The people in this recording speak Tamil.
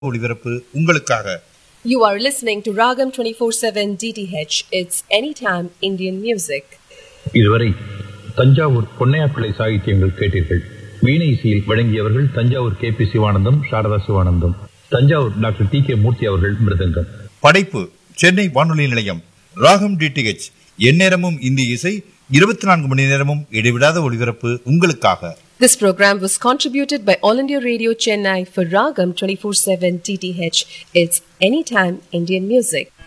ஒளிபரப்பு உங்களுக்காக You are listening to Ragam 24/7 DTH. It's anytime Indian music. இதுவரை தஞ்சாவூர் பொன்னையாப்பிள்ளை சாகித்யங்கள் கேட்டீர்கள் வீணை இசையில் வழங்கியவர்கள் Thanjavur K P Sivanandam Saradha Sivanandam Thanjavur doctor T K Murthy அவர்கள் மிருதங்கம் படைப்பு சென்னை வானொலி நிலையம் ராகம் டிடிஹெச் எந்நேரமும் இந்திய இசை இருபத்தி நான்கு மணி நேரமும் இடைவிடாத ஒளிபரப்பு உங்களுக்காக This program was contributed by All India Radio Chennai for Ragam 24/7 DTH. It's anytime Indian music.